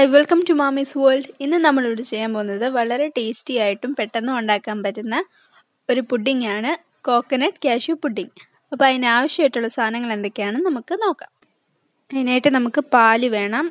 hi welcome to mummy's world ഇന്ന് നമ്മളിവിടെ ചെയ്യാൻ പോകുന്നത് വളരെ ടേസ്റ്റി ആയിട്ടും പെട്ടെന്ന് ഉണ്ടാക്കാൻ പറ്റുന്ന ഒരു പുഡിംഗ് ആണ് കോക്കനട്ട് കാഷ്യൂ പുഡിംഗ് അപ്പോൾ അതിനാവശ്യമായിട്ടുള്ള സാധനങ്ങൾ എന്തൊക്കെയാണെന്ന് നമുക്ക് നോക്കാം അതിനായിട്ട് നമുക്ക് പാല് വേണം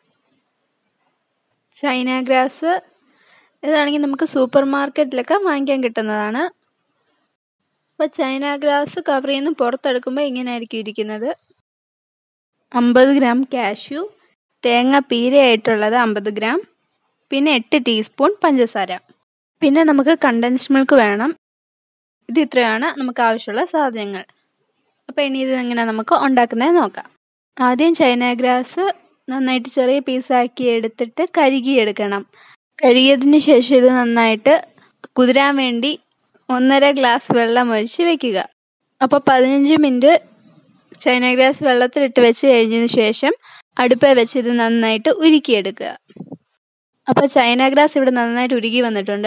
ചൈന ഗ്രാസ് ഇതാണെങ്കിൽ നമുക്ക് സൂപ്പർ മാർക്കറ്റിലൊക്കെ വാങ്ങിക്കാൻ കിട്ടുന്നതാണ് അപ്പോൾ ചൈന ഗ്രാസ് കവറിൽ നിന്ന് പുറത്തെടുക്കുമ്പോൾ ഇങ്ങനെ ആയിരിക്കും ഇരിക്കുന്നത് അമ്പത് ഗ്രാം കാഷ്യൂ തേങ്ങ പീരയായിട്ടുള്ളത് അമ്പത് ഗ്രാം പിന്നെ എട്ട് ടീസ്പൂൺ പഞ്ചസാര പിന്നെ നമുക്ക് കണ്ടൻസ്ഡ് മിൽക്ക് വേണം ഇത് ഇത്രയാണ് നമുക്ക് ആവശ്യമുള്ള സാധനങ്ങൾ അപ്പോൾ ഇനി ഇത് എങ്ങനെ നമുക്ക് ഉണ്ടാക്കുന്നത് നോക്കാം ആദ്യം ചൈന ഗ്രാസ് നന്നായിട്ട് ചെറിയ പീസാക്കി എടുത്തിട്ട് കഴുകിയെടുക്കണം കഴുകിയതിന് ശേഷം ഇത് നന്നായിട്ട് കുതിരാൻ വേണ്ടി ഒന്നര ഗ്ലാസ് വെള്ളം ഒഴിച്ച് വെക്കുക അപ്പോൾ പതിനഞ്ച് മിനിറ്റ് ചൈന ഗ്രാസ് വെള്ളത്തിലിട്ട് വെച്ച് കഴിഞ്ഞതിന് ശേഷം അടുപ്പേ വെച്ച് ഇത് നന്നായിട്ട് ഉരുക്കിയെടുക്കുക അപ്പോൾ ചൈന ഗ്രാസ് ഇവിടെ നന്നായിട്ട് ഉരുകി വന്നിട്ടുണ്ട്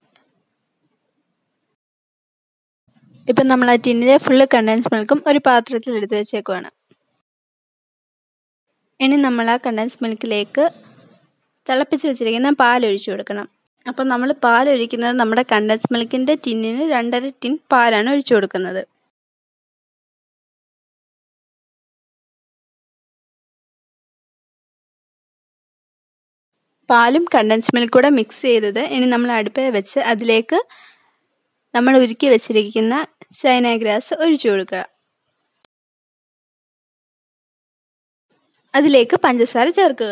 ഇപ്പം നമ്മൾ ആ ടിന്നിലെ ഫുള്ള് കണ്ടൻസ് മിൽക്കും ഒരു പാത്രത്തിൽ എടുത്ത് വെച്ചേക്കുവാണ് ഇനി നമ്മൾ ആ കണ്ടൻസ് മിൽക്കിലേക്ക് തിളപ്പിച്ച് വെച്ചിരിക്കുന്ന പാൽ ഒഴിച്ചു കൊടുക്കണം അപ്പം നമ്മൾ പാൽ ഒഴിക്കുന്നത് നമ്മുടെ കണ്ടൻസ് മിൽക്കിൻ്റെ ടിന്നിന് രണ്ടര ടിൻ പാലാണ് ഒഴിച്ചു കൊടുക്കുന്നത് പാലും കണ്ടൻസ് മിൽക്കും കൂടെ മിക്സ് ചെയ്തത് ഇനി നമ്മൾ അടുപ്പേ വെച്ച് അതിലേക്ക് നമ്മൾ ഉരുക്കി വെച്ചിരിക്കുന്ന ചൈന ഗ്രാസ് ഒഴിച്ചു കൊടുക്കുക അതിലേക്ക് പഞ്ചസാര ചേർക്കുക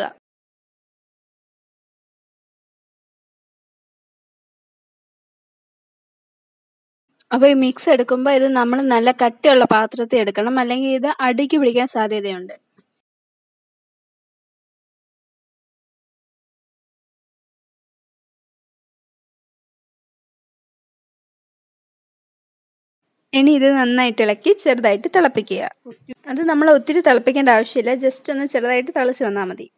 അപ്പോൾ ഈ മിക്സ് എടുക്കുമ്പോൾ ഇത് നമ്മൾ നല്ല കട്ടിയുള്ള പാത്രത്തിൽ എടുക്കണം അല്ലെങ്കിൽ ഇത് അടിക്ക് പിടിക്കാൻ സാധ്യതയുണ്ട് ഇനി ഇത് നന്നായിട്ട് ഇളക്കി ചെറുതായിട്ട് തിളപ്പിക്കുക അത് നമ്മൾ ഒത്തിരി തിളപ്പിക്കേണ്ട ആവശ്യമില്ല ജസ്റ്റ് ഒന്ന് ചെറുതായിട്ട് തിളച്ച് വന്നാൽ മതി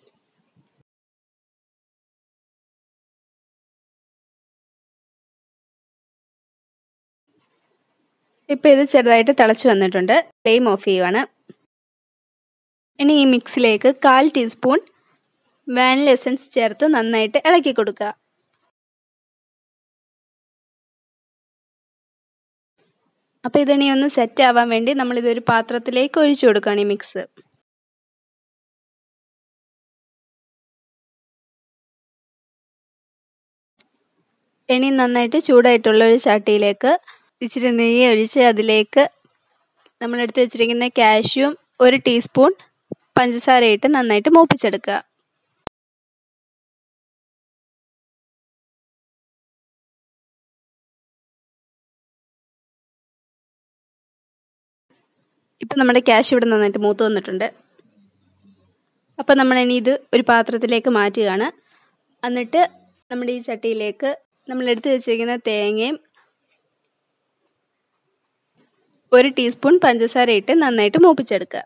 ഇപ്പം ഇത് ചെറുതായിട്ട് തിളച്ച് വന്നിട്ടുണ്ട് ഫ്ലെയിം ഓഫ് ചെയ്യുവാണ് ഇനി ഈ മിക്സിലേക്ക് കാൽ ടീസ്പൂൺ വാനില എസൻസ് ചേർത്ത് നന്നായിട്ട് ഇളക്കി കൊടുക്കുക അപ്പോൾ ഇതിനി ഒന്ന് സെറ്റ് ആവാൻ വേണ്ടി നമ്മൾ ഇതൊരു പാത്രത്തിലേക്ക് ഒഴിച്ചു കൊടുക്കുകയാണ് ഈ മിക്സ് ഇനി നന്നായിട്ട് ചൂടായിട്ടുള്ള ഒരു ചട്ടിയിലേക്ക് ഇച്ചിരി നെയ്യ് ഒഴിച്ച് അതിലേക്ക് നമ്മൾ എടുത്ത് വെച്ചിരിക്കുന്ന കാഷ്യൂം ഒരു ടീസ്പൂൺ പഞ്ചസാരയിട്ട് നന്നായിട്ട് മൂപ്പിച്ചെടുക്കുക ഇപ്പം നമ്മുടെ ക്യാഷ് ഇവിടെ നന്നായിട്ട് മൂത്ത് വന്നിട്ടുണ്ട് അപ്പം നമ്മൾ ഇനി ഇത് ഒരു പാത്രത്തിലേക്ക് മാറ്റുകയാണ് എന്നിട്ട് നമ്മുടെ ഈ ചട്ടിയിലേക്ക് നമ്മൾ എടുത്തു വെച്ചിരിക്കുന്ന തേങ്ങയും ഒരു ടീസ്പൂൺ പഞ്ചസാര ഇട്ട് നന്നായിട്ട് മൂപ്പിച്ചെടുക്കുക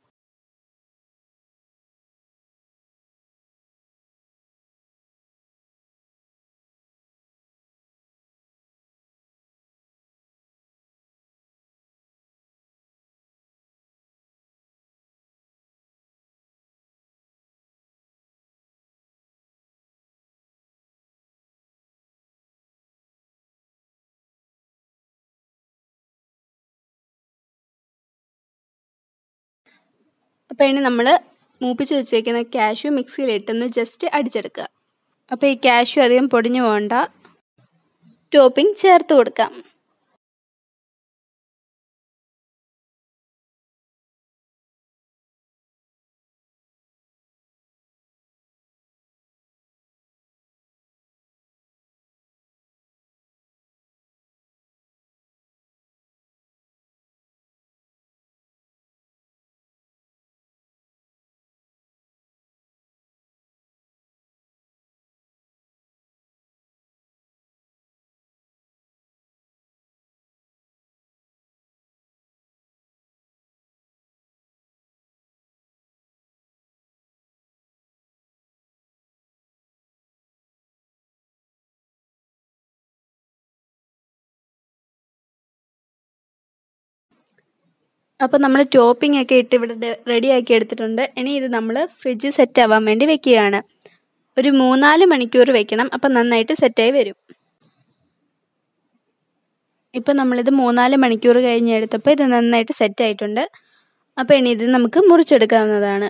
അപ്പോൾ ഇനി നമ്മൾ മൂപ്പിച്ച് വെച്ചേക്കുന്ന കാഷ്യൂ മിക്സിയിലിട്ടൊന്ന് ജസ്റ്റ് അടിച്ചെടുക്കുക അപ്പോൾ ഈ കാഷ്യൂ അധികം പൊടിഞ്ഞു പോകണ്ട ടോപ്പിംഗ് ചേർത്ത് കൊടുക്കാം അപ്പോൾ നമ്മൾ ടോപ്പിംഗ് ഒക്കെ ഇട്ട് ഇവിടെ റെഡിയാക്കി എടുത്തിട്ടുണ്ട് ഇനി ഇത് നമ്മൾ ഫ്രിഡ്ജിൽ സെറ്റ് ആവാൻ വേണ്ടി വെക്കുകയാണ് ഒരു മൂന്നാല് മണിക്കൂർ വെക്കണം അപ്പം നന്നായിട്ട് സെറ്റായി വരും ഇപ്പം നമ്മളിത് മൂന്നാല് മണിക്കൂർ കഴിഞ്ഞ് എടുത്തപ്പോൾ ഇത് നന്നായിട്ട് സെറ്റായിട്ടുണ്ട് അപ്പോൾ ഇനി ഇത് നമുക്ക് മുറിച്ചെടുക്കാവുന്നതാണ്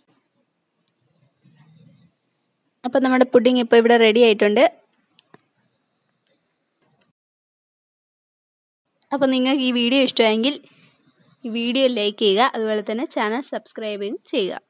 അപ്പം നമ്മുടെ പുഡിംഗ് ഇപ്പോൾ ഇവിടെ റെഡി ആയിട്ടുണ്ട് അപ്പോൾ നിങ്ങൾക്ക് ഈ വീഡിയോ ഇഷ്ടമായെങ്കിൽ ഈ വീഡിയോ ലൈക്ക് ചെയ്യുക അതുപോലെ തന്നെ ചാനൽ സബ്സ്ക്രൈബും ചെയ്യുക